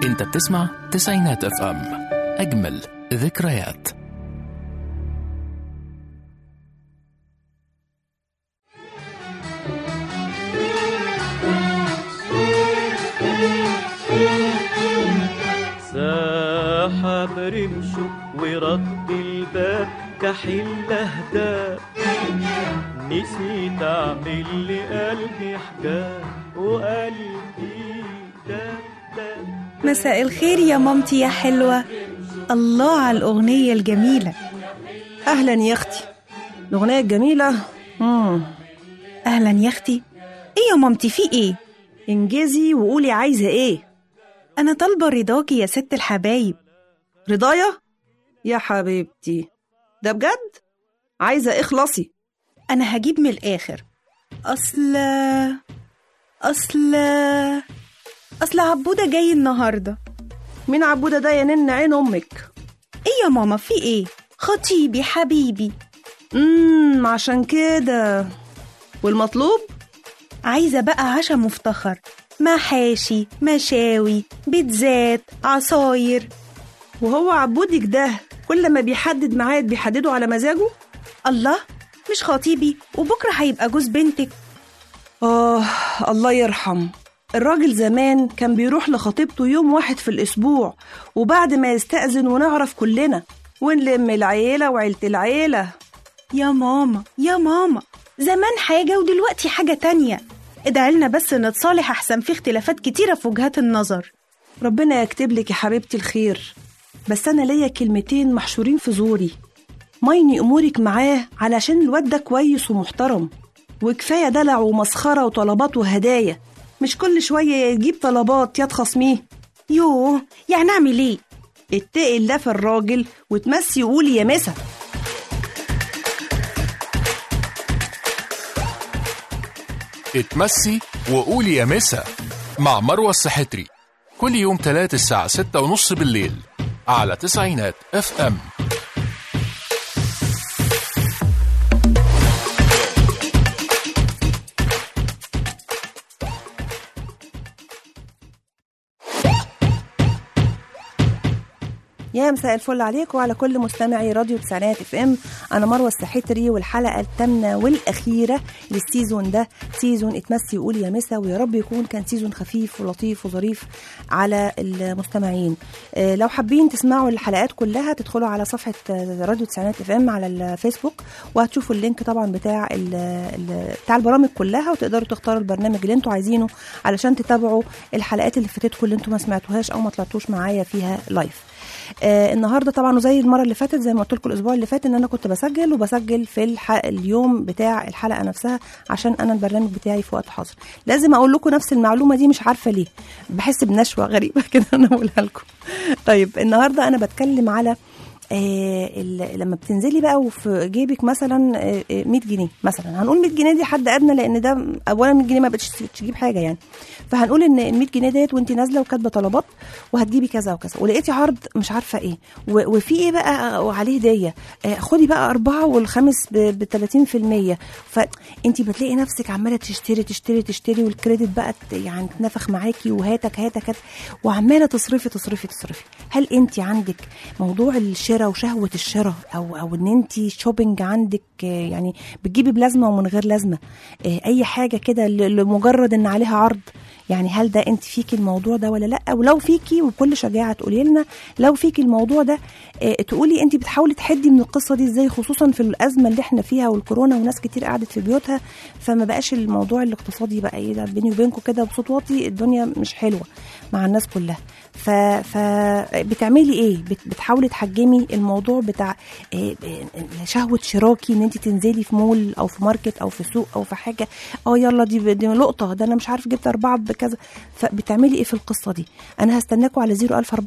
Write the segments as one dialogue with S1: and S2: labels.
S1: انت بتسمع تسعينات اف ام اجمل ذكريات
S2: ساحب رمشه ورد الباب كحيل اهداب نسيت اعمل لقلبي حجاب وقلبي داب داب
S3: مساء الخير يا مامتي يا حلوة الله على الأغنية الجميلة
S4: اهلا يا اختي الاغنيه الجميله امم
S3: أهلا يا أختي إيه يا مامتي في إيه؟
S4: انجزي وقولي عايزه ايه
S3: أنا طالبة رضاكي يا ست الحبايب
S4: رضايا يا حبيبتي ده بجد عايزه اخلصي
S3: أنا هجيب من الآخر أصل أصل أصل عبودة جاي النهاردة
S4: مين عبوده ده يا نن عين امك
S3: إيه يا ماما في إيه؟ خطيبي حبيبي
S4: امم عشان كده والمطلوب
S3: عايزة بقى عشا مفتخر محاشي مشاوي بيتزات عصاير
S4: وهو عبودك ده كل ما بيحدد ميعاد بيحدده على مزاجه
S3: الله مش خطيبي وبكرة هيبقى جوز بنتك
S4: آه الله يرحم الراجل زمان كان بيروح لخطيبته يوم واحد في الأسبوع وبعد ما يستأذن ونعرف كلنا ونلم العيلة وعيلة العيلة
S3: يا ماما يا ماما زمان حاجة ودلوقتي حاجة تانية ادعيلنا بس نتصالح أحسن في اختلافات كتيرة في وجهات النظر
S4: ربنا يكتب لك يا حبيبتي الخير بس أنا ليا كلمتين محشورين في زوري مايني أمورك معاه علشان الواد ده كويس ومحترم وكفاية دلع ومسخرة وطلبات وهدايا مش كل شوية يا تجيب طلبات يا تخصميه
S3: يوه يعني أعمل إيه؟
S4: اتقي الله في الراجل وتمسي وقولي يا مسا
S1: اتمسي وقولي يا مسا مع مروة السحتري كل يوم تلات الساعة ستة ونص بالليل على تسعينات اف ام
S4: يا مساء الفل عليك وعلى كل مستمعي راديو تسعينات اف ام انا مروه السحتري والحلقه الثامنه والاخيره للسيزون ده سيزون اتمسي وقولي يا مسا ويا رب يكون كان سيزون خفيف ولطيف وظريف على المستمعين آه، لو حابين تسمعوا الحلقات كلها تدخلوا على صفحه آه، راديو تسعينات اف ام على الفيسبوك وهتشوفوا اللينك طبعا بتاع ال ال بتاع البرامج كلها وتقدروا تختاروا البرنامج اللي انتوا عايزينه علشان تتابعوا الحلقات اللي فاتتكم اللي انتوا ما سمعتوهاش او ما طلعتوش معايا فيها لايف آه النهارده طبعا وزي المره اللي فاتت زي ما قلت لكم الاسبوع اللي فات ان انا كنت بسجل وبسجل في الح... اليوم بتاع الحلقه نفسها عشان انا البرنامج بتاعي في وقت حاضر لازم اقول لكم نفس المعلومه دي مش عارفه ليه بحس بنشوه غريبه كده انا اقولها لكم طيب النهارده انا بتكلم على آه ال- لما بتنزلي بقى وفي جيبك مثلا آه، آه، 100 جنيه مثلا هنقول 100 جنيه دي حد ادنى لان ده اولا 100 جنيه ما بقتش تجيب حاجه يعني فهنقول ان ال 100 جنيه ديت وانت نازله وكاتبه طلبات وهتجيبي كذا وكذا ولقيتي عرض مش عارفه ايه و- وفي ايه بقى وعليه هديه آه، خدي بقى اربعه والخامس ب 30% فانت بتلاقي نفسك عماله تشتري تشتري تشتري والكريدت بقى ت- يعني تنفخ معاكي وهاتك هاتك هات وعماله تصرفي تصرفي تصرفي هل انت عندك موضوع الشراء وشهوه الشراء او او ان انت شوبينج عندك آه، يعني بتجيبي بلازمه ومن غير لازمه آه، اي حاجه كده ل- لمجرد ان عليها عرض يعني هل ده انت فيكي الموضوع ده ولا لا ولو فيكي وبكل شجاعه تقولي لنا لو فيكي الموضوع ده آه، تقولي انت بتحاولي تحدي من القصه دي ازاي خصوصا في الازمه اللي احنا فيها والكورونا وناس كتير قعدت في بيوتها فما بقاش الموضوع الاقتصادي بقى ايه ده بيني وبينكم كده بصوت واطي الدنيا مش حلوه مع الناس كلها ف... ف بتعملي ايه بت... بتحاولي تحجمي الموضوع بتاع آه، آه، شهوه شراكي ان انت تنزلي في مول او في ماركت او في سوق او في حاجه اه يلا دي دي لقطه ده انا مش عارف جبت اربعه بكذا فبتعملي ايه في القصه دي انا هستناكم على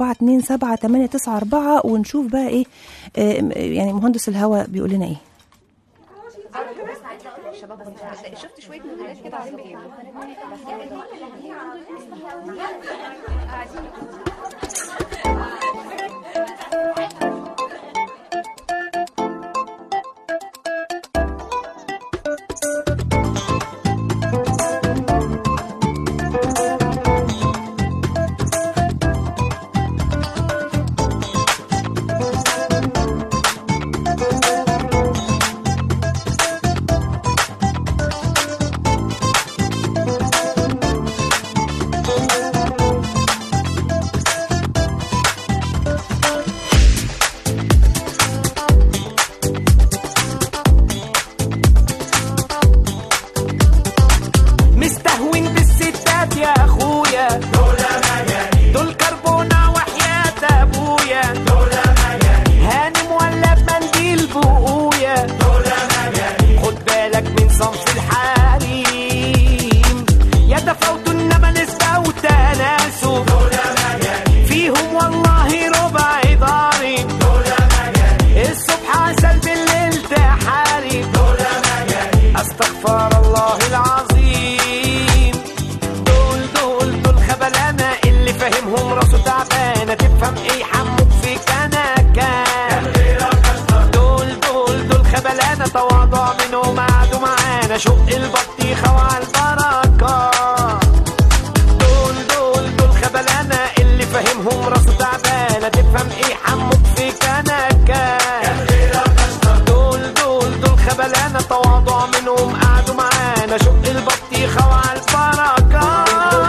S4: 00427 ونشوف بقى ايه آه، يعني مهندس الهوا بيقول لنا ايه
S5: تفاوت انما نسبة وتناسب فيهم والله ربع ضارب الصبح عسل بالليل تحارب استغفر الله العظيم دول دول دول خبلانة اللي فاهمهم راسه تعبانة تفهم ايه حموك في كنكة دول دول دول خبلانة تواضع منهم قعدوا معانا شق البطيخة وعلى البركة دول دول دول خبلانة اللي فاهمهم راسه تعبانة تفهم ايه حموك في كنكة دول دول دول خبلانة تواضع منهم قعدوا معانا شق البطيخة وعلى البركة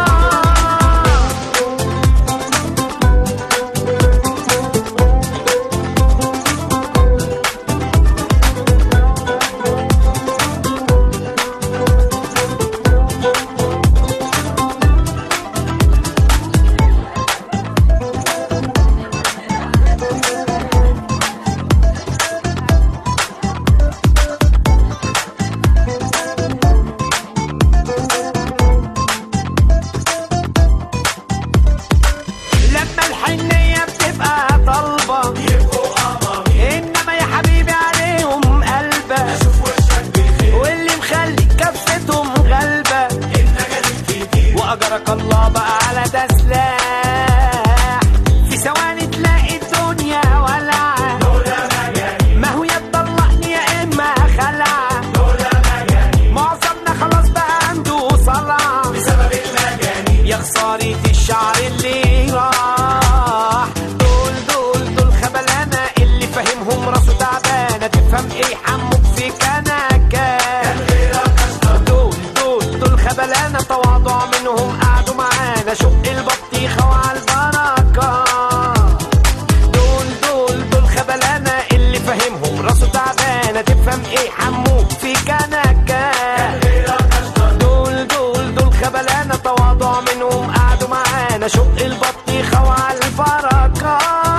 S5: لما الحنية بتبقى طالبة إنما يا حبيبي عليهم قلبة واللي مخلي كفتهم غلبة وأجرك الله بقى على ده سلاح في ثواني تلاقي الدنيا ولعة ما هو يا تطلقني يا إما خلعة معظمنا خلاص بقى عنده صلع بسبب المجانين يا خسارة الشعر اللي راح دول دول دول خبلانة اللي فاهمهم راسه تعبانة تفهم ايه حموك في كنكة دول دول دول خبلانة تواضع منهم قعدوا معانا شق البطيخة وعلى البركة دول دول دول خبلانة اللي فاهمهم راسه تعبانة تفهم ايه حموك في كنكة دول دول دول خبلانة تواضع منهم قعدوا معانا شق البطيخة وعلى البركة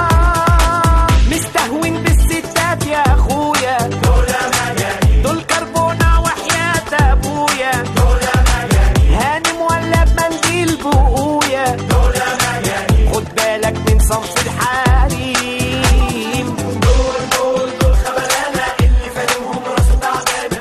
S5: مستهون بالستات يا اخويا دول كربونة وحياة ابويا هانم ولا بمنديل بقويا خد بالك من صنف الحريم دول دول دول خبلانة اللي فاهمهم راسه تعبانة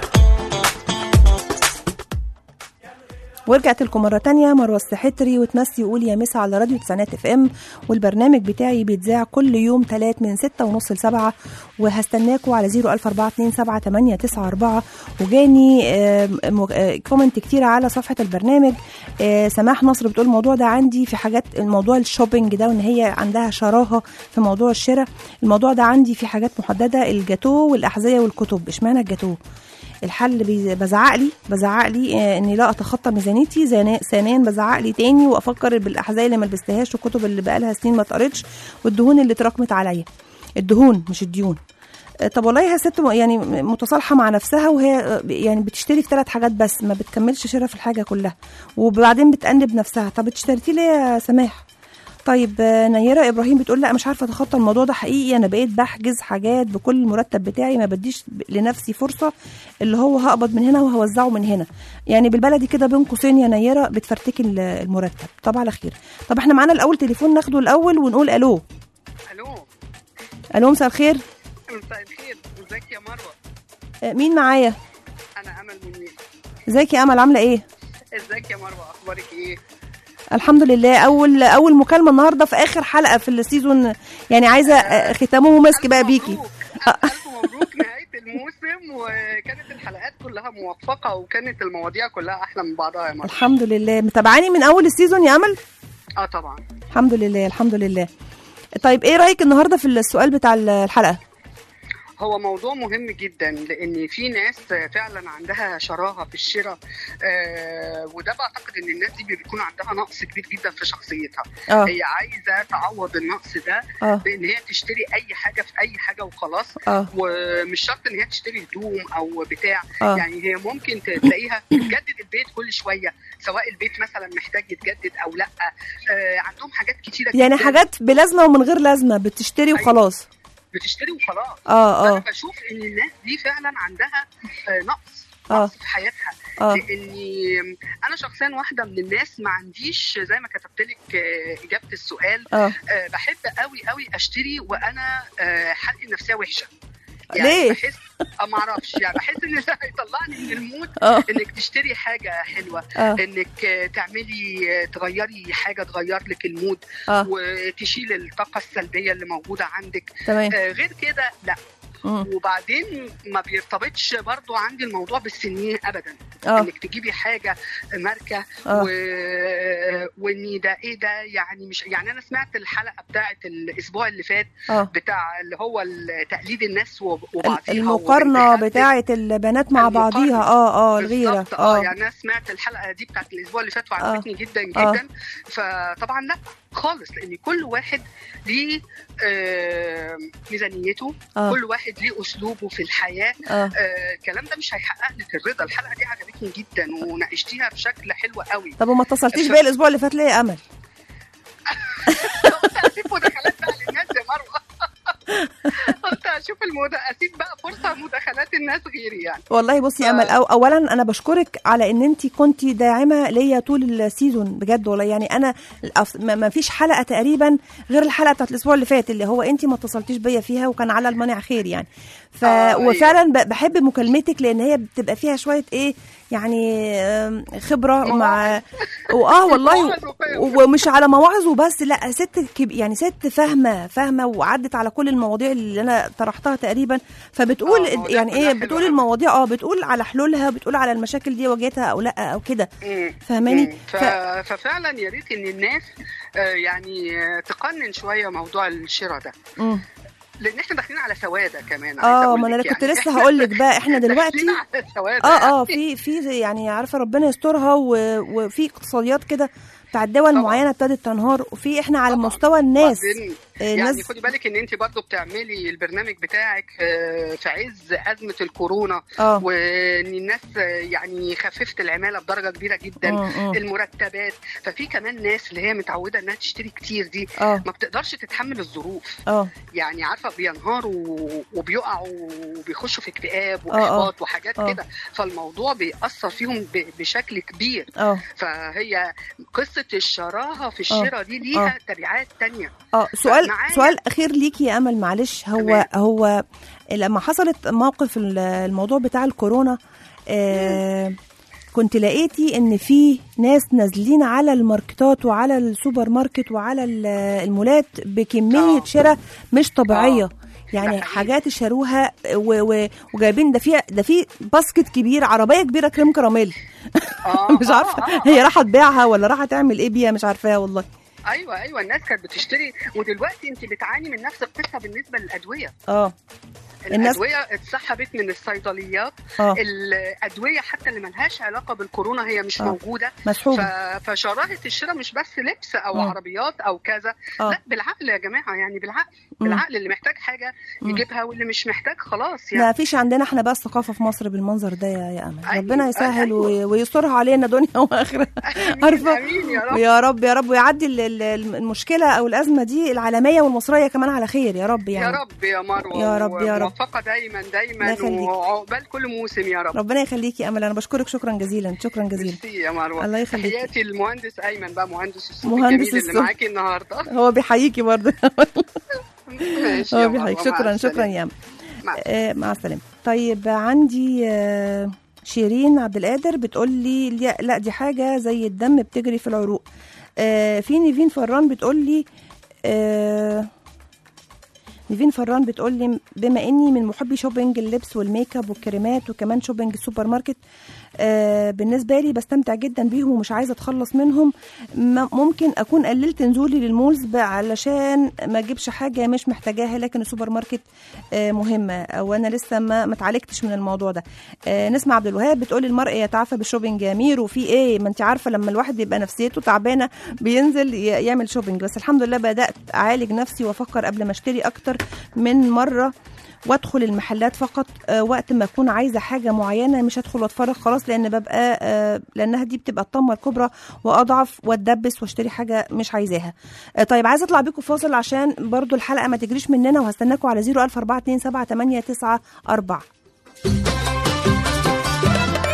S4: ورجعت لكم مرة تانية مروة السحتري وتمسي يقول يا مسا على راديو تسعينات اف ام والبرنامج بتاعي بيتذاع كل يوم تلات من ستة ونص لسبعة وهستناكوا على زيرو ألف أربعة اتنين سبعة تمانية تسعة أربعة وجاني آه، م- آه، كومنت كتيرة على صفحة البرنامج آه، سماح نصر بتقول الموضوع ده عندي في حاجات الموضوع الشوبينج ده وان هي عندها شراهة في موضوع الشراء الموضوع ده عندي في حاجات محددة الجاتو والأحذية والكتب اشمعنى الجاتو الحل بي- بزعق لي بزعق لي آه، اني لا اتخطى ميزانيتي زانا- ثانيا بزعق لي تاني وافكر بالاحذيه اللي ما لبستهاش والكتب اللي بقالها سنين ما اتقرتش والدهون اللي اتراكمت عليا الدهون مش الديون آه، طب والله يا ست م- يعني م- متصالحه مع نفسها وهي آه، يعني بتشتري في ثلاث حاجات بس ما بتكملش شراء في الحاجه كلها وبعدين بتأنب نفسها طب اشتريتي ليه يا سماح طيب آه، نيرة ابراهيم بتقول لا مش عارفه اتخطى الموضوع ده حقيقي انا بقيت بحجز حاجات بكل المرتب بتاعي ما بديش ب- لنفسي فرصه اللي هو هقبض من هنا وهوزعه من هنا يعني بالبلدي كده بين قوسين يا نيرة بتفرتكي ال- المرتب طب على خير طب احنا معانا الاول تليفون ناخده الاول ونقول الو
S6: الو
S4: الو مساء الخير
S6: مساء الخير ازيك يا مروه
S4: آه، مين معايا
S6: انا امل منير
S4: ازيك يا امل عامله ايه
S6: ازيك يا مروه اخبارك ايه
S4: الحمد لله اول اول مكالمه النهارده في اخر حلقه في السيزون يعني عايزه آه، ختامه ومسك بقى
S6: ألف
S4: بيكي
S6: مبروك. الف مبروك نهايه الموسم وكانت الحلقات كلها موفقه وكانت المواضيع كلها احلى من بعضها يا مروه
S4: الحمد لله متابعاني من اول السيزون يا امل
S6: اه طبعا
S4: الحمد لله الحمد لله طيب ايه رايك النهارده في السؤال بتاع الحلقه
S6: هو موضوع مهم جدا لان في ناس فعلا عندها شراهه في الشراء آه وده بعتقد ان الناس دي بيكون عندها نقص كبير جدا في شخصيتها
S4: اه
S6: هي عايزه تعوض النقص ده
S4: اه
S6: بان هي تشتري اي حاجه في اي حاجه وخلاص
S4: اه
S6: ومش شرط ان هي تشتري هدوم او بتاع
S4: اه
S6: يعني هي ممكن تلاقيها تجدد البيت كل شويه سواء البيت مثلا محتاج يتجدد او لا آه عندهم حاجات كتيره
S4: يعني
S6: جداً
S4: حاجات بلازمه ومن غير لازمه بتشتري وخلاص
S6: بتشتري وخلاص
S4: اه
S6: انا
S4: اه
S6: بشوف ان الناس دي فعلا عندها آه نقص
S4: آه.
S6: نقص في حياتها
S4: اه
S6: لاني انا شخصيا واحده من الناس ما عنديش زي ما كتبت لك آه، اجابه السؤال
S4: اه
S6: آه، بحب قوي قوي اشتري وانا آه، حالتي النفسيه وحشه
S4: ليه؟
S6: بحس آه، ما اعرفش يعني بحس ان ده هيطلعني من المود
S4: اه
S6: انك تشتري حاجه حلوه
S4: اه
S6: انك آه، تعملي آه، تغيري حاجه تغير لك المود
S4: اه
S6: وتشيل الطاقه السلبيه اللي موجوده عندك
S4: تمام
S6: آه، غير كده لا
S4: مم.
S6: وبعدين ما بيرتبطش برضو عندي الموضوع بالسنين ابدا
S4: اه
S6: انك تجيبي حاجه ماركه
S4: اه
S6: و... واني ده ايه ده يعني مش يعني انا سمعت الحلقه بتاعه الاسبوع اللي فات
S4: اه
S6: بتاع اللي هو ال- تقليد الناس وب- وبعضيها
S4: المقارنه
S6: وبنت خالتك.
S4: بتاعه البنات مع
S6: المقارنة.
S4: بعضيها اه اه الغيره
S6: بالظبط اه
S4: اه
S6: يعني انا سمعت الحلقه دي بتاعت الاسبوع اللي فات وعجبتني جدا
S4: آه.
S6: جدا فطبعا لا خالص لان كل واحد ليه آه، ميزانيته
S4: اه
S6: كل واحد ليه اسلوبه في الحياه
S4: اه
S6: آه، الكلام ده مش هيحقق لك الرضا الحلقه دي عجبتني جدا وناقشتيها بشكل حلو قوي
S4: طب وما اتصلتيش
S6: ف-
S4: بيا الاسبوع اللي فات ليه يا امل
S6: قلت اسيب مداخلات بقى للناس يا مروه قلت اشوف المد... اسيب بقى فرصه مداخلات الناس غيري يعني
S4: والله بصي يا
S6: ف-
S4: امل أو اولا انا بشكرك على ان انت كنتي داعمه ليا طول السيزون بجد والله يعني انا الأف- ما ما فيش حلقه تقريبا غير الحلقه بتاعت الاسبوع اللي فات اللي هو انت ما اتصلتيش بيا فيها وكان على المانع خير يعني ف
S6: آه، أيوة.
S4: وفعلا ب- بحب مكالمتك لان هي بتبقى فيها شويه ايه يعني آم، خبره مع واه والله
S6: مواعظ وفهم.
S4: ومش على مواعظ وبس لا ست كب... يعني ست فاهمه فاهمه وعدت على كل المواضيع اللي انا طرحتها تقريبا فبتقول
S6: آه، مواضيع
S4: يعني
S6: كلها
S4: ايه
S6: حلوة
S4: بتقول
S6: أوي.
S4: المواضيع اه بتقول على حلولها بتقول على المشاكل دي واجهتها او لا او كده
S6: مم.
S4: فاهماني
S6: مم. ف... ففعلا يا ريت ان الناس آه، يعني آه، تقنن شويه موضوع الشراء ده
S4: مم.
S6: لان احنا داخلين على سواده كمان عايزة
S4: اه
S6: أقول
S4: ما انا
S6: لك
S4: كنت
S6: يعني.
S4: لسه هقول لك بقى احنا دلوقتي
S6: داخلين على سواده
S4: اه اه
S6: يعني.
S4: في في يعني عارفه ربنا يسترها و- وفي اقتصاديات كده بتاع دول
S6: طبعاً.
S4: معينه ابتدت تنهار وفي احنا على
S6: طبعاً.
S4: مستوى الناس
S6: وبعدين
S4: آه،
S6: يعني
S4: الناس
S6: خدي بالك ان انت برضو بتعملي البرنامج بتاعك آه، في عز ازمه الكورونا
S4: اه
S6: وان الناس آه، يعني خففت العماله بدرجه كبيره جدا
S4: مم، مم.
S6: المرتبات ففي كمان ناس اللي هي متعوده انها تشتري كتير دي
S4: اه
S6: ما بتقدرش تتحمل الظروف
S4: اه
S6: يعني عارفه بينهاروا وبيقعوا وبيخشوا في اكتئاب
S4: آه، آه.
S6: واحباط وحاجات
S4: آه.
S6: كده فالموضوع بيأثر فيهم ب- بشكل كبير
S4: اه
S6: فهي قصه الشراهه في الشراء دي ليها تبعات تانية
S4: اه سؤال
S6: معايا-
S4: سؤال اخير ليكي يا امل معلش هو
S6: تمام.
S4: هو لما حصلت موقف ال- الموضوع بتاع الكورونا آه كنت لقيتي ان في ناس نازلين على الماركتات وعلى السوبر ماركت وعلى ال- المولات بكميه
S6: آه.
S4: شراء مش طبيعيه
S6: آه.
S4: يعني
S6: حقيقي.
S4: حاجات شروها و- و- وجايبين ده في ده في باسكت كبير عربيه كبيره كريم كراميل
S6: آه،
S4: مش
S6: آه،
S4: عارفه
S6: آه، آه.
S4: هي راح تبيعها ولا راح تعمل ايه بيها مش عارفاها والله
S6: ايوه ايوه الناس كانت بتشتري ودلوقتي انت بتعاني من نفس القصه بالنسبه للادويه
S4: اه الناس-
S6: الادويه اتسحبت من الصيدليات
S4: اه
S6: الادويه حتى اللي ملهاش علاقه بالكورونا هي مش
S4: آه.
S6: موجوده ف...
S4: مسحوبه
S6: فشراهه الشراء مش بس لبس او
S4: مم.
S6: عربيات او كذا
S4: اه
S6: لا بالعقل يا جماعه يعني بالعقل
S4: مم.
S6: بالعقل اللي محتاج حاجه
S4: مم.
S6: يجيبها واللي مش محتاج خلاص يعني
S4: ما فيش عندنا احنا بقى الثقافه في مصر بالمنظر ده يا يا امل
S6: أيوة،
S4: ربنا يسهل
S6: أيوة.
S4: وي- ويسترها علينا دنيا واخره
S6: امين
S4: عارفة؟
S6: امين يا رب
S4: ويا رب يا رب ويعدي ال- ال- المشكله او الازمه دي العالميه والمصريه كمان على خير يا رب
S6: يا
S4: يعني
S6: رب يا مروه
S4: يا رب، يا رب.
S6: موفقه دايما
S4: الله
S6: دايما
S4: يخليك.
S6: وعقبال كل موسم يا رب
S4: ربنا يخليكي يا امل انا بشكرك شكرا جزيلا شكرا جزيلا
S6: ميرسي يا مروه
S4: الله يخليك.
S6: تحياتي المهندس ايمن بقى مهندس الصوت
S4: مهندس
S6: الجميل اللي
S4: الصوت.
S6: معاكي النهارده
S4: هو بيحييكي برضه
S6: ماشي يا
S4: هو
S6: مروة،
S4: بيحييك
S6: مع
S4: شكرا
S6: السلامة.
S4: شكرا يا امل
S6: مع
S4: آه، مع السلامه طيب عندي آه، شيرين عبد القادر بتقول لي لا- لا دي حاجه زي الدم بتجري في العروق آه، في نيفين فران بتقول لي آه، نيفين فران بتقول لي بما اني من محبي شوبينج اللبس والميك اب والكريمات وكمان شوبينج السوبر ماركت آه بالنسبه لي بستمتع جدا بيهم ومش عايزه اتخلص منهم م- ممكن اكون قللت نزولي للمولز بقى علشان ما اجيبش حاجه مش محتاجاها لكن السوبر ماركت آه مهمه او انا لسه ما ما اتعالجتش من الموضوع ده آه نسمع عبد الوهاب بتقول المرء يتعافى بالشوبينج يا مير وفي ايه ما انت عارفه لما الواحد يبقى نفسيته تعبانه بينزل ي- يعمل شوبينج بس الحمد لله بدات اعالج نفسي وافكر قبل ما اشتري اكتر من مره وادخل المحلات فقط آه، وقت ما اكون عايزه حاجه معينه مش هدخل واتفرج خلاص لان ببقى آه، لانها دي بتبقى الطمه الكبرى واضعف واتدبس واشتري حاجه مش عايزاها آه، طيب عايزه اطلع بيكم فاصل عشان برضو الحلقه ما تجريش مننا وهستناكم على 004278994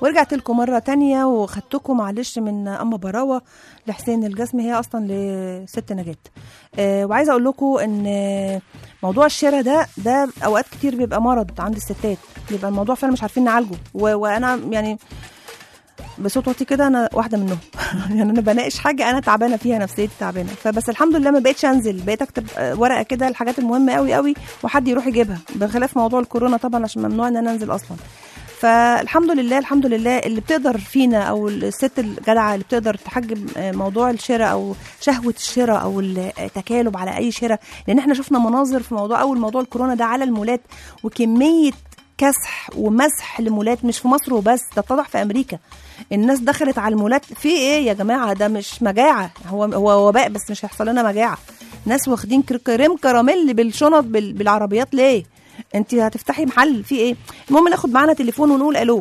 S4: ورجعت لكم مره تانية وخدتكم معلش من اما براوه لحسين الجسمي هي اصلا لست نجاة آه وعايزه اقول لكم ان موضوع الشراء ده ده اوقات كتير بيبقى مرض عند الستات بيبقى الموضوع فعلا مش عارفين نعالجه و- وانا يعني بصوت واطي كده انا واحده منهم يعني انا بناقش حاجه انا تعبانه فيها نفسيتي تعبانه فبس الحمد لله ما بقتش انزل بقيت اكتب آه، ورقه كده الحاجات المهمه قوي قوي وحد يروح يجيبها بخلاف موضوع الكورونا طبعا عشان ممنوع ان انا انزل اصلا فالحمد لله الحمد لله اللي بتقدر فينا او الست الجدعه اللي بتقدر تحجم آه، موضوع الشراء او شهوه الشراء او التكالب على اي شراء لان احنا شفنا مناظر في موضوع اول موضوع الكورونا ده على المولات وكميه كسح ومسح لمولات مش في مصر وبس ده اتضح في امريكا الناس دخلت على المولات في ايه يا جماعه ده مش مجاعه هو هو وباء بس مش هيحصل لنا مجاعه ناس واخدين كر- كريم كراميل بالشنط بال- بالعربيات ليه انت هتفتحي محل في ايه المهم ناخد معانا تليفون ونقول الو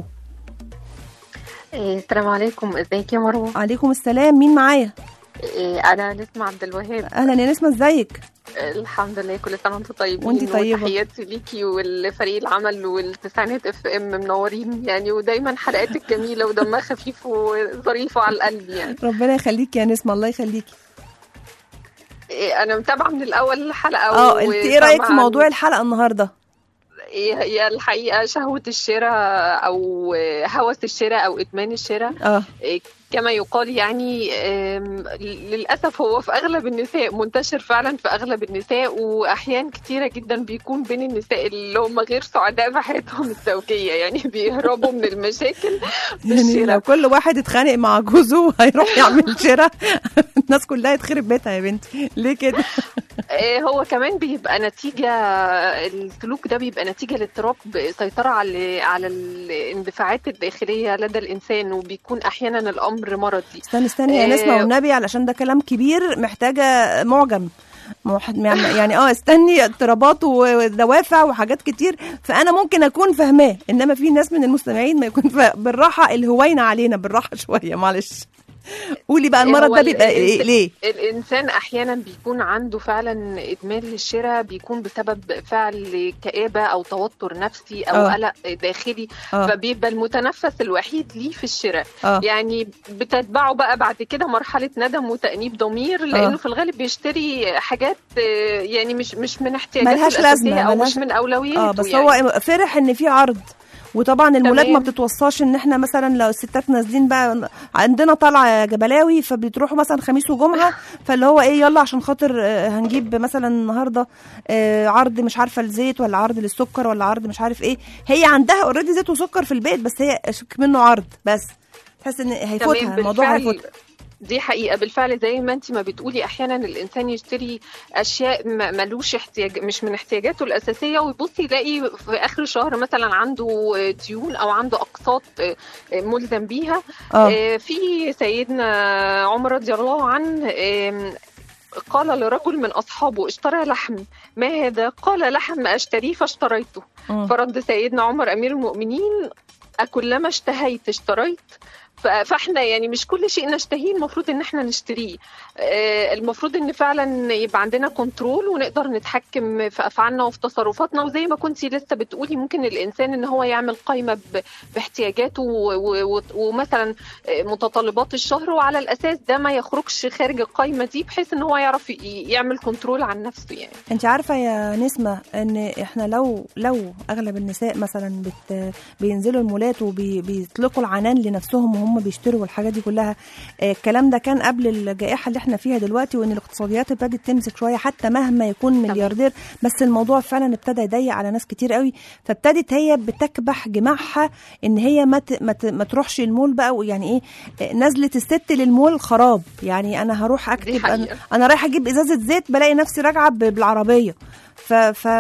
S7: إيه، السلام عليكم ازيك يا مروه
S4: عليكم السلام مين معايا
S7: إيه، انا نسمة عبد الوهاب
S4: اهلا يا نسمه ازيك
S7: الحمد لله كل سنه وانتم طيبين
S4: وانتي طيبة.
S7: وتحياتي ليكي والفريق العمل والتسعينات اف ام منورين يعني ودايما حلقاتك جميله ودمها خفيف وظريفه على القلب يعني
S4: ربنا يخليكي يا نسمه الله يخليكي
S7: إيه، انا متابعه من الاول الحلقه
S4: اه انت ايه رايك في
S7: وسامعة
S4: موضوع الحلقه النهارده
S7: إيه هي الحقيقه شهوه الشراء او هوس الشراء او ادمان الشراء
S4: اه
S7: إيه، كما يقال يعني آم، للأسف هو في أغلب النساء منتشر فعلا في أغلب النساء وأحيان كتيرة جدا بيكون بين النساء اللي هم غير سعداء في حياتهم الزوجية يعني بيهربوا من المشاكل
S4: يعني لو
S7: بالشراء
S4: كل واحد اتخانق مع جوزه هيروح يعمل شراء الناس كلها يتخرب بيتها يا بنتي ليه كده
S7: آه، هو كمان بيبقى نتيجة السلوك ده بيبقى نتيجة لاضطراب سيطرة على على الاندفاعات الداخلية لدى الإنسان وبيكون أحيانا الأمر مرضي
S4: استني استني يا
S7: آه،
S4: نسمة والنبي علشان ده كلام كبير محتاجة معجم موح- يعني اه استني اضطرابات ودوافع وحاجات كتير فانا ممكن اكون فاهماه انما في ناس من المستمعين ما يكون فا... بالراحه الهوينه علينا بالراحه شويه معلش قولي بقى المرض
S7: هو
S4: ده
S7: ال-
S4: بيبقى
S7: ال-
S4: إيه ليه
S7: الإنسان أحيانا بيكون عنده فعلا إدمان للشراء بيكون بسبب فعل كآبة أو توتر نفسي أو
S4: آه.
S7: قلق داخلي
S4: اه
S7: فبيبقى المتنفس الوحيد ليه في الشراء
S4: اه
S7: يعني بتتبعه بقى بعد كده مرحلة ندم وتأنيب ضمير لأنه
S4: آه.
S7: في الغالب بيشتري حاجات آه، يعني مش مش من احتياجاته
S4: ملهاش
S7: الأساسية
S4: لازمة،
S7: أو
S4: ملهاش-
S7: مش من أولوياته
S4: اه بس
S7: يعني.
S4: هو فرح ان في عرض وطبعا المولات ما
S7: تمام.
S4: بتتوصاش ان احنا مثلا لو الستات نازلين بقى عندنا طلعه جبلاوي فبتروحوا مثلا خميس وجمعه فاللي هو ايه يلا عشان خاطر آه، هنجيب مثلا النهارده آه، عرض مش عارفه الزيت ولا عرض للسكر ولا عرض مش عارف ايه هي عندها اوريدي زيت وسكر في البيت بس هي شك منه عرض بس تحس ان هيفوتها
S7: تمام
S4: الموضوع
S7: بالفعل
S4: هيفوتها
S7: دي حقيقة بالفعل زي ما انت ما بتقولي احيانا الانسان يشتري اشياء ما- ملوش احتياج مش من احتياجاته الاساسية ويبص يلاقي في اخر الشهر مثلا عنده ديون او عنده اقساط ملزم بيها
S4: اه
S7: آه، في سيدنا عمر رضي الله عنه آم، قال لرجل من أصحابه اشترى لحم ما هذا؟ قال لحم أشتريه فاشتريته
S4: مم.
S7: فرد سيدنا عمر أمير المؤمنين أكلما اشتهيت اشتريت ف- فاحنا يعني مش كل شيء نشتهيه المفروض ان احنا نشتريه آه، المفروض ان فعلا يبقى عندنا كنترول ونقدر نتحكم في افعالنا وفي تصرفاتنا وزي ما كنتي لسه بتقولي ممكن الانسان ان هو يعمل قائمه ب- باحتياجاته و- و- و- ومثلا آه، متطلبات الشهر وعلى الاساس ده ما يخرجش خارج القائمه دي بحيث ان هو يعرف ي- يعمل كنترول عن نفسه يعني
S4: انت عارفه يا نسمه ان احنا لو لو اغلب النساء مثلا بت بينزلوا المولات وبيطلقوا العنان لنفسهم وهم بيشتروا الحاجات دي كلها آه، الكلام ده كان قبل الجائحه اللي احنا فيها دلوقتي وان الاقتصاديات ابتدت تمسك شويه حتى مهما يكون ملياردير بس الموضوع فعلا ابتدى يضيق على ناس كتير قوي فابتدت هي بتكبح جماحها ان هي ما ت- ما ت- ما تروحش المول بقى ويعني ايه آه، نزلت الست للمول خراب يعني انا هروح اكتب أنا,
S7: حقيقة.
S4: انا رايحه اجيب ازازه زيت بلاقي نفسي راجعه ب- بالعربيه ف-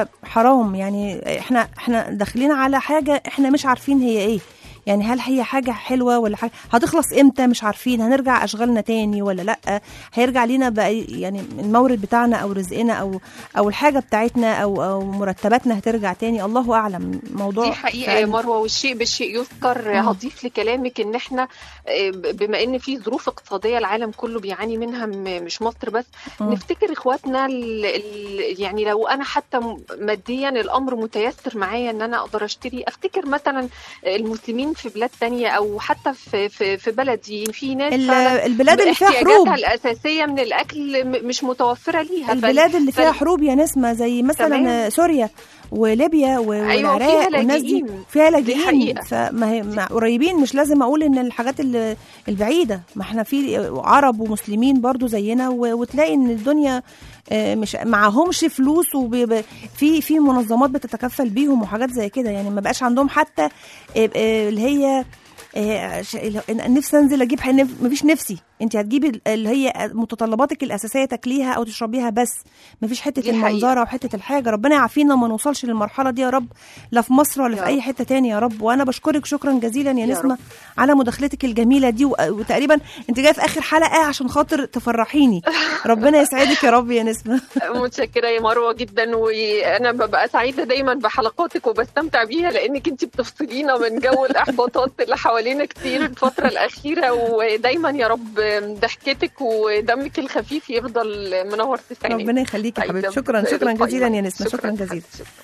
S4: فحرام يعني احنا احنا داخلين على حاجه احنا مش عارفين هي ايه يعني هل هي حاجة حلوة ولا حاجة هتخلص امتى مش عارفين هنرجع اشغالنا تاني ولا لا هيرجع لينا بقى يعني المورد بتاعنا او رزقنا او او الحاجة بتاعتنا او او مرتباتنا هترجع تاني الله اعلم موضوع
S7: دي حقيقة
S4: فعلا.
S7: يا مروة والشيء بالشيء يذكر
S4: مم.
S7: هضيف لكلامك ان احنا آه، بما ان في ظروف اقتصادية العالم كله بيعاني منها م- مش مصر بس
S4: مم.
S7: نفتكر اخواتنا ال ال يعني لو انا حتى م- ماديا الامر متيسر معايا ان انا اقدر اشتري افتكر مثلا المسلمين في بلاد تانية او حتى في في, في بلدي في ناس
S4: ال-
S7: فعلا
S4: البلاد اللي فيها
S7: احتياجاتها
S4: حروب
S7: الاساسيه من الاكل م- مش متوفره ليها فال-
S4: البلاد اللي فيها
S7: فال-
S4: حروب يا نسمة زي مثلا
S7: تمام.
S4: سوريا وليبيا و-
S7: أيوة،
S4: والعراق
S7: وفيها
S4: والناس دي
S7: لاجئين.
S4: فيها
S7: دي
S4: لاجئين
S7: حقيقة.
S4: فما هي مع قريبين مش لازم اقول ان الحاجات ال- البعيده ما احنا في عرب ومسلمين برضو زينا و- وتلاقي ان الدنيا آه، مش معهمش فلوس وفي في منظمات بتتكفل بيهم وحاجات زي كده يعني ما بقاش عندهم حتى آه، آه، اللي هي آه، ش- نفسي انزل اجيب حاجة نف- مفيش نفسي انت هتجيبي ال- اللي هي متطلباتك الاساسيه تاكليها او تشربيها بس مفيش حته
S7: دي حقيقة.
S4: المنظره وحته الحاجه ربنا يعافينا وما نوصلش للمرحله دي يا رب لا في مصر ولا
S7: يا
S4: في اي
S7: رب.
S4: حته تاني يا رب وانا بشكرك شكرا جزيلا يا,
S7: يا
S4: نسمه
S7: رب.
S4: على مداخلتك الجميله دي و- وتقريبا انت جايه في اخر حلقه عشان خاطر تفرحيني ربنا يسعدك يا رب يا نسمه
S7: متشكره يا مروه جدا وانا ببقى سعيده دايما بحلقاتك وبستمتع بيها لانك انت بتفصلينا من جو الاحباطات اللي حوالينا كتير الفتره الاخيره ودايما يا رب ضحكتك ودمك الخفيف يفضل منور تسعينات
S4: ربنا يخليكي يا
S7: سعيدة
S4: حبيبتي شكرا شكرا
S7: بالقائمة.
S4: جزيلا يا نسمه شكرا جزيلا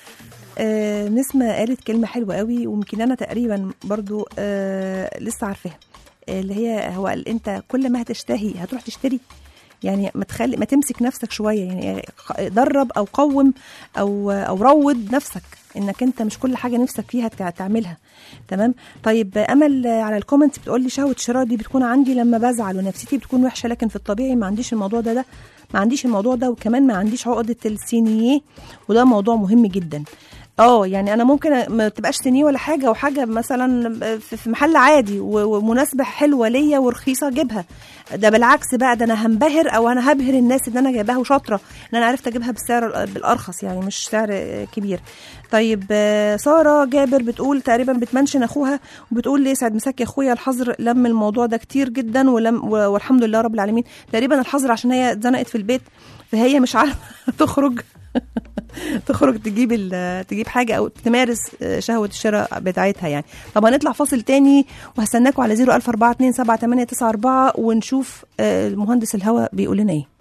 S4: آه نسمة قالت كلمة حلوة قوي ويمكن أنا تقريبا برضو آه لسه عارفاها آه، اللي هي هو قال أنت كل ما هتشتهي هتروح تشتري يعني ما تخلي ما تمسك نفسك شوية يعني خ- درب أو قوم أو أو روض نفسك انك انت مش كل حاجه نفسك فيها تع- تعملها تمام طيب آه، امل آه، على الكومنت بتقول لي شهوه الشراء دي بتكون عندي لما بزعل ونفسيتي بتكون وحشه لكن في الطبيعي ما عنديش الموضوع ده ده ما عنديش الموضوع ده وكمان ما عنديش عقده السينيه وده موضوع مهم جدا اه يعني انا ممكن ما تبقاش سنيه ولا حاجه وحاجه مثلا في في محل عادي و- ومناسبه حلوه ليا ورخيصه اجيبها ده بالعكس بقى ده انا هنبهر او انا هبهر الناس ان انا جايباها وشاطره ان انا عرفت اجيبها بالسعر بالارخص يعني مش سعر آه، كبير طيب آه، ساره جابر بتقول تقريبا بتمنشن اخوها وبتقول لي يسعد مساك يا اخويا الحظر لم الموضوع ده كتير جدا ولم و- والحمد لله رب العالمين تقريبا الحظر عشان هي اتزنقت في البيت فهي مش عارفه تخرج تخرج تجيب ال- تجيب حاجه او تمارس آه، شهوه الشراء بتاعتها يعني طب هنطلع فاصل تاني وهستناكم على 004278994 ونشوف آه، المهندس الهوا بيقول لنا ايه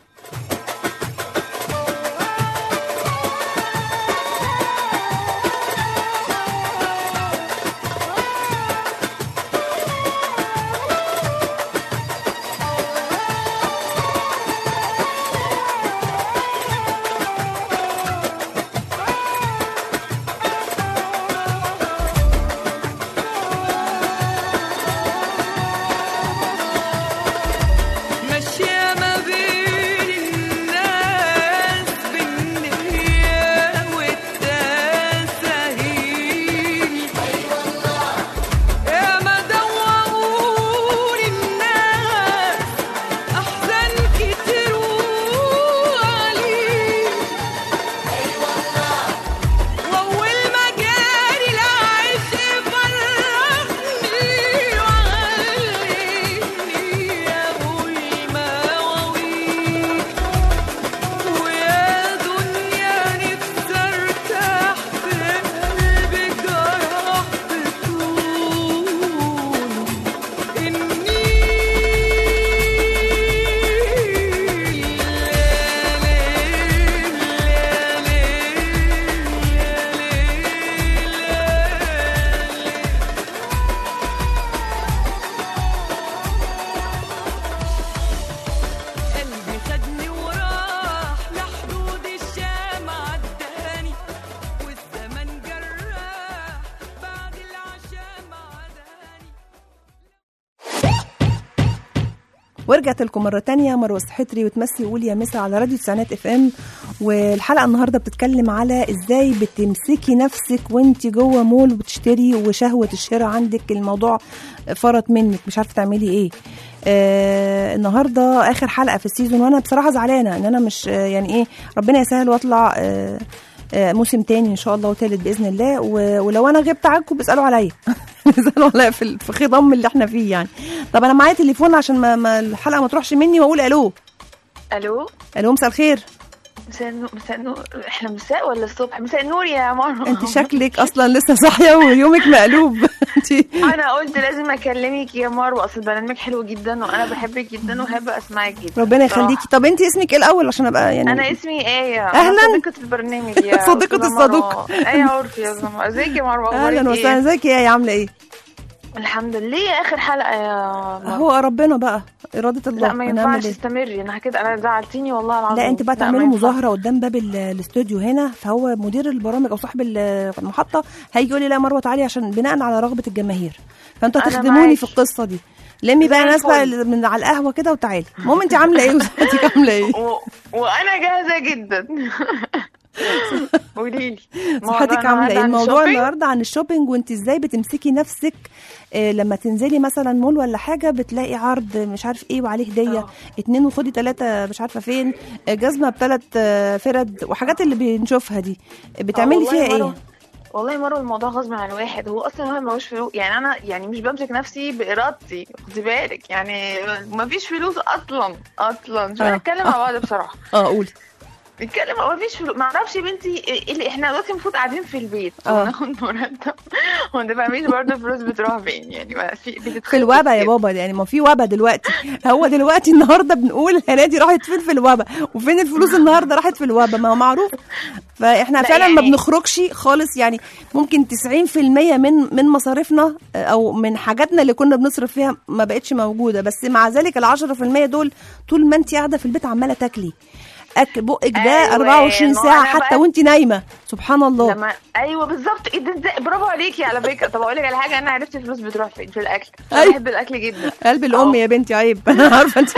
S8: ماشية ما بين الناس بالنية والتساهيل يا ما دوقون الناس أحزان كتير وقليل وأول ما جاري العيش فرحني وعلمني أقول مواويل ويا دنيا نفسي ارتاح في قلبي جرح بطول النيل قلبي خدني وراح لحدود الشام عداني والزمن جراح بعد العشاء عداني
S4: ورجعت لكم مرة تانية مروة السحتري وتمسي وقول يا مسا على راديو تسعينات اف ام والحلقة النهاردة بتتكلم على ازاي بتمسكي نفسك وانت جوه مول وبتشتري وشهوة الشراء عندك الموضوع فرط منك مش عارفة تعملي ايه آه النهاردة اخر حلقة في السيزون وانا بصراحة زعلانة ان انا مش آه يعني ايه ربنا يسهل واطلع آه آه، موسم تاني ان شاء الله وتالت باذن الله و- ولو انا غبت عنكم بيسالوا عليا بيسالوا عليا في ال- في خضم اللي احنا فيه يعني طب انا معايا تليفون عشان ما, ما الحلقه ما تروحش مني واقول الو
S9: الو
S4: الو مساء الخير
S9: مساء النور مساء النور احنا مساء ولا الصبح مساء النور يا مروه
S4: انت شكلك اصلا لسه صاحيه ويومك مقلوب انت
S9: انا قلت لازم اكلمك يا مروه اصل برنامج حلو جدا وانا بحبك جدا وبحب اسمعك جدا
S4: ربنا
S9: بصراحة.
S4: يخليكي طب انت اسمك ايه الاول عشان ابقى يعني
S9: انا اسمي ايه
S4: أهلاً.
S9: أنا صديقه البرنامج يا
S4: صديقة
S9: أستاذة
S4: الصدوق.
S9: مروة. ايه عرفي يا زلمه ازيك يا مروه
S4: اهلا
S9: أخبارك
S4: وسهلا
S9: إيه؟
S4: ازيك يا ايه عامله ايه
S9: الحمد لله ليه اخر حلقه يا مروة؟
S4: هو ربنا بقى اراده الله
S9: لا ما
S4: هنعمل
S9: ينفعش
S4: إيه؟
S9: تستمري انا كده انا زعلتيني والله العظيم
S4: لا انت بقى
S9: ما
S4: تعملوا
S9: ينفعش.
S4: مظاهره قدام باب ال- الاستوديو هنا فهو مدير البرامج او صاحب ال- المحطه هيجي يقول لي لا مروه تعالي عشان بناء على رغبه الجماهير فانتوا
S9: أنا
S4: هتخدموني
S9: معاكي.
S4: في القصه دي لمي بقى
S9: زي
S4: ناس بقى
S9: الفل.
S4: من على القهوه كده وتعالي المهم انت عامله ايه وصحتك عامله ايه
S9: و... وانا جاهزه جدا قولي لي
S4: صحتك عامله ايه الموضوع النهارده عن الشوبينج وانت ازاي بتمسكي نفسك آه، لما تنزلي مثلا مول ولا حاجه بتلاقي عرض مش عارف ايه وعليه هديه
S9: اه.
S4: اتنين وخدي ثلاثه مش عارفه فين آه، جزمه بثلاث فرد وحاجات اللي بنشوفها دي بتعملي فيها ايه
S9: والله مروه الموضوع غصب عن الواحد هو اصلا الواحد ملوش فلوس يعني انا يعني مش بمسك نفسي بارادتي خدي بالك يعني مفيش فلوس اصلا اصلا شو
S4: اه.
S9: نتكلم مع بعض بصراحه
S4: اه قولي
S9: نتكلم ما فيش فلوس ما اعرفش يا بنتي إيه اللي احنا دلوقتي المفروض قاعدين في البيت
S4: اه.
S9: وناخد مرتب وما تفهميش برضه الفلوس بتروح فين يعني ما في بتتخطف
S4: في الوبا يا
S9: كده.
S4: بابا يعني ما في وبا دلوقتي هو دلوقتي النهارده بنقول الهنادي راحت فين في الوبا وفين الفلوس النهارده راحت في الوبا ما هو معروف فاحنا
S9: لا
S4: فعلا ما
S9: يعني-
S4: بنخرجش خالص يعني ممكن 90% من من مصاريفنا آه، او من حاجاتنا اللي كنا بنصرف فيها ما بقتش موجوده بس مع ذلك ال 10% دول طول ما انت قاعده في البيت عماله تاكلي أك بقك ده
S9: أيوة،
S4: 24
S9: ما هو
S4: ساعه
S9: أنا
S4: حتى
S9: بقى-
S4: وانت نايمه سبحان الله
S9: لما ايوه بالظبط ايه ده إزاي؟ برافو عليكي على فكره طب اقول لك على حاجه انا عرفت الفلوس بتروح فين في الاكل انا
S4: أيوة.
S9: بحب الاكل جدا
S4: قلب الام
S9: اه.
S4: يا بنتي عيب انا عارفه انت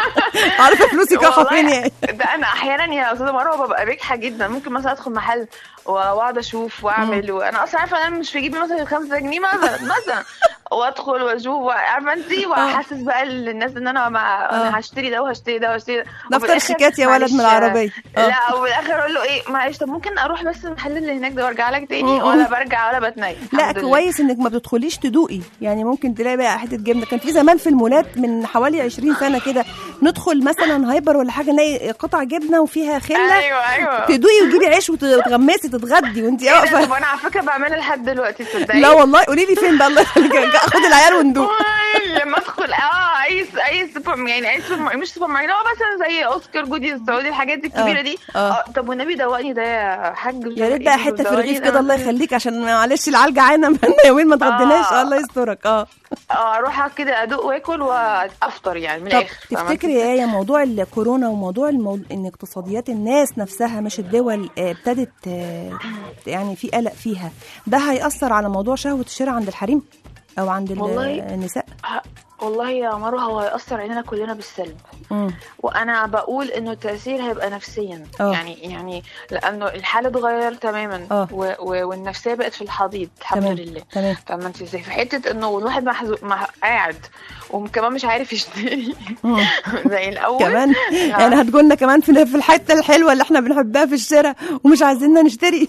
S4: عارفه فلوسك رايحه
S9: والله
S4: فين يعني
S9: ده انا احيانا يا استاذه مروه ببقى بجحه جدا ممكن مثلا ادخل محل واقعد اشوف واعمل وانا اصلا عارفه ان انا مش في جيبي مثلا 5 جنيه مثلا مثلا وادخل واشوف عارفه انت واحسس بقى للناس ان انا مع
S4: اه.
S9: انا هشتري ده وهشتري ده وهشتري ده وفي
S4: دفتر
S9: الآخر
S4: شيكات يا ولد من
S9: معلش،
S4: العربية. اه.
S9: لا وفي الاخر اقول له ايه معلش طب ممكن اروح بس المحل اللي هناك ده وارجع لك تاني
S4: م- م.
S9: ولا برجع ولا بتنيم
S4: لا
S9: الحمد لله.
S4: كويس انك ما بتدخليش تدوقي يعني ممكن تلاقي بقى حته جبنه كان في زمان في المولات من حوالي 20 سنه كده ندخل مثلا هايبر ولا حاجه نلاقي قطع جبنه وفيها خله
S9: ايوه ايوه
S4: تدوقي وتجيبي عيش وت- وتغمسي تتغدي وانت
S9: ايه ده
S4: واقفه
S9: طب انا على فكره بعملها لحد دلوقتي تصدقي
S4: لا والله قولي لي فين بقى الله يخليك اخد العيال وندوق
S9: لما ادخل اه اي اي سوبر يعني اي سوبر مش سوبر ماركت هو مثلا زي اوسكار جودي السعودي الحاجات دي الكبيره
S4: اه،
S9: دي
S4: اه.
S9: اه طب والنبي دوقني ده يا حاج
S4: يا ريت بقى حته في
S9: دوقني
S4: رغيف
S9: ده
S4: كده الله
S9: مثلاً.
S4: يخليك عشان معلش العيال جعانه بقالنا يومين ما اتغديناش
S9: اه.
S4: الله يسترك اه
S9: اه اروح كده ادوق واكل وافطر يعني من
S4: طب
S9: الاخر فاهمة
S4: تفتكري يا ايه موضوع الكورونا وموضوع المو... ان اقتصاديات الناس نفسها مش الدول آه، ابتدت آه، يعني في قلق فيها ده هيأثر على موضوع شهوة الشراء عند الحريم او عند ال-
S9: والله-
S4: النساء
S9: ه- والله يا مروه هو هيأثر علينا كلنا بالسلب
S4: مم.
S9: وانا بقول انه التاثير هيبقى نفسيا
S4: اه.
S9: يعني يعني لانه الحاله اتغير تماما
S4: اه.
S9: و و والنفسيه بقت في الحضيض الحمد
S4: تمام
S9: لله
S4: تمام
S9: فاهمه انت ازاي في حته انه الواحد محزو... مح... قاعد وكمان مش عارف يشتري
S4: مم.
S9: زي الاول
S4: كمان
S9: لا.
S4: يعني هتقولنا كمان في في الحته الحلوه اللي احنا بنحبها في الشراء ومش عايزيننا نشتري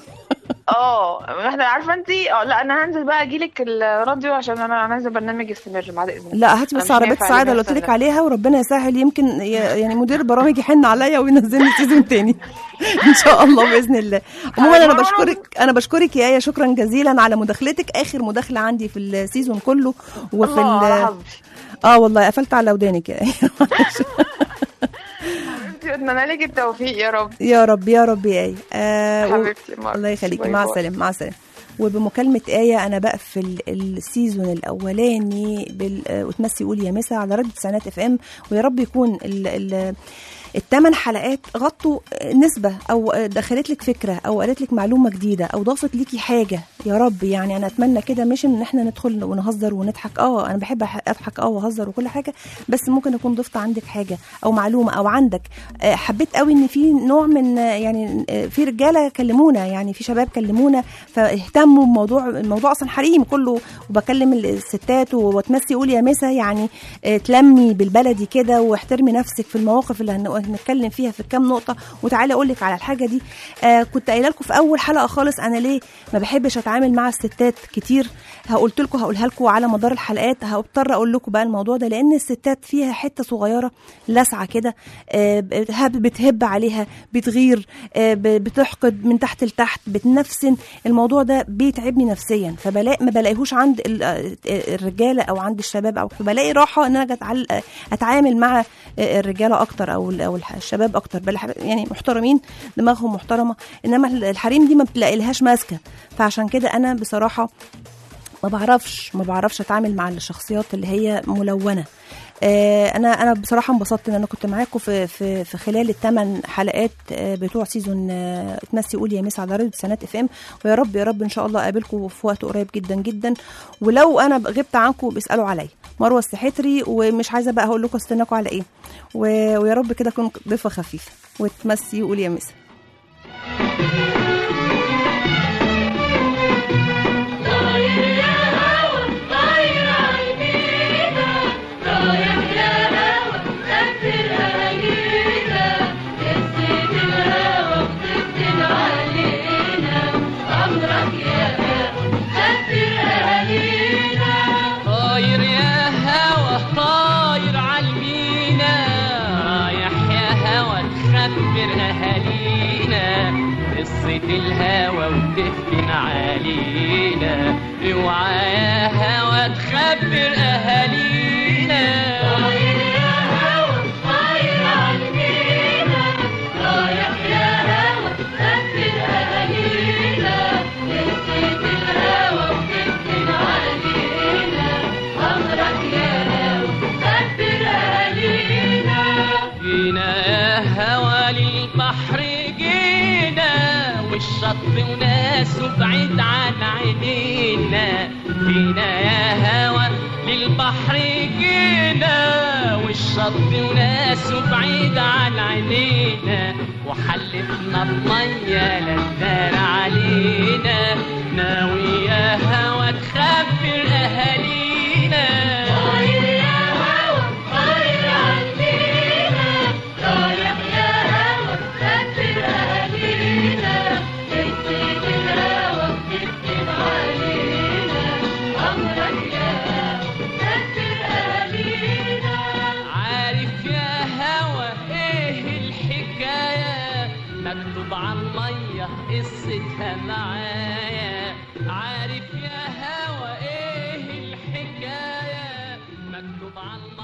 S9: اه احنا عارفه انت اه لا انا هنزل بقى اجيلك الراديو عشان انا نازل برنامج يستمر بعد اذنك
S4: لا هاتي
S9: أنا
S4: بس
S9: مش
S4: عربيه
S9: هينفع
S4: السعاده
S9: اللي
S4: اللي قلت لك
S9: بيحصل ده.
S4: عليها وربنا يسهل يمكن ي- يعني مدير البرامج يحن عليا وينزلني سيزون تاني ان شاء الله باذن الله عموما انا
S9: مرة
S4: بشكرك انا بشكرك يا ايه شكرا جزيلا على مداخلتك اخر مداخله عندي في السيزون كله وفي
S9: الله على
S4: ال-
S9: حظي
S4: اه والله قفلت على ودانك يا ايه
S9: حبيبتي اتمنى لك التوفيق يا رب
S4: يا رب يا رب يا ايه آه و-
S9: حبيبتي يا مرة.
S4: الله يخليكي
S9: باي
S4: مع
S9: باي.
S4: السلامه مع السلامه وبمكالمة آية أنا بقفل السيزون الأولاني بال... آه، وتمسي يقول يا مسا على راديو تسعينات اف ام ويا رب يكون ال... ال... الثمان حلقات غطوا نسبة أو دخلت لك فكرة أو قالت لك معلومة جديدة أو ضافت ليكي حاجة يا رب يعني أنا أتمنى كده مش إن إحنا ندخل ونهزر ونضحك أه أنا بحب أح- أضحك أه وأهزر وكل حاجة بس ممكن أكون ضفت عندك حاجة أو معلومة أو عندك آه، حبيت قوي إن في نوع من آه، يعني آه، في رجالة كلمونا يعني في شباب كلمونا فاهتموا بموضوع الموضوع أصلا حريم كله وبكلم الستات وتمسي يقول يا مسا يعني آه، تلمي بالبلدي كده واحترمي نفسك في المواقف اللي هن- هنتكلم فيها في كام نقطه وتعالي اقول لك على الحاجه دي آه كنت قايله لكم في اول حلقه خالص انا ليه ما بحبش اتعامل مع الستات كتير هقولت لكم هقولها لكم على مدار الحلقات هضطر اقول لكم بقى الموضوع ده لان الستات فيها حته صغيره لسعه كده آه بتهب, بتهب عليها بتغير آه ب- بتحقد من تحت لتحت بتنفسن الموضوع ده بيتعبني نفسيا فبلاقي ما بلاقيهوش عند ال- آه، الرجاله او عند الشباب او فبلاقي راحه ان انا أتعل- آه، اتعامل مع آه، الرجاله اكتر او ال- او الح- الشباب اكتر بل يعني محترمين دماغهم محترمه انما الحريم دي ما بتلاقي لهاش ماسكه فعشان كده انا بصراحه ما بعرفش ما بعرفش اتعامل مع الشخصيات اللي هي ملونه آه، انا انا بصراحه انبسطت ان انا كنت معاكم في في في خلال الثمان حلقات آه، بتوع سيزون آه، اتمسي قول يا ميس على راديو سنات اف ام ويا رب يا رب ان شاء الله اقابلكم في وقت قريب جدا جدا ولو انا غبت عنكم بيسالوا عليا مروه السحتري ومش عايزه بقى هقول لكم استناكم على ايه و- ويا رب كده اكون ضيفه خفيفه وتمسي قول يا ميس
S8: طاير يا هوا طاير عالمينا رايح يا هوا تخبر اهالينا قصة الهوا وتفتن علينا اوعى يا هوا تخبر اهالينا طاير يا هوا طاير عالمينا رايح يا هوا تخبر اهالينا قصة الهوا وتفتن علينا أمرك يا هوا خبر أهالينا جينا يا هوا للبحر جينا والشط وناسه بعيد عن عينينا جينا يا هوا للبحر جينا والشط وناسه بعيد عن عينينا وحلفنا بمية للدار علينا ناوي يا هوا تخبر أهالينا طاير يا هوا طاير علينا رايح يا هوا تخبر أهالينا تكتب الهوا وتكتب علينا أمرك يا هوا تخبر أهالينا عارف يا هوا ايه الحكاية مكتوب على المية قصتها معايا عارف يا هوا ايه الحكاية مكتوب على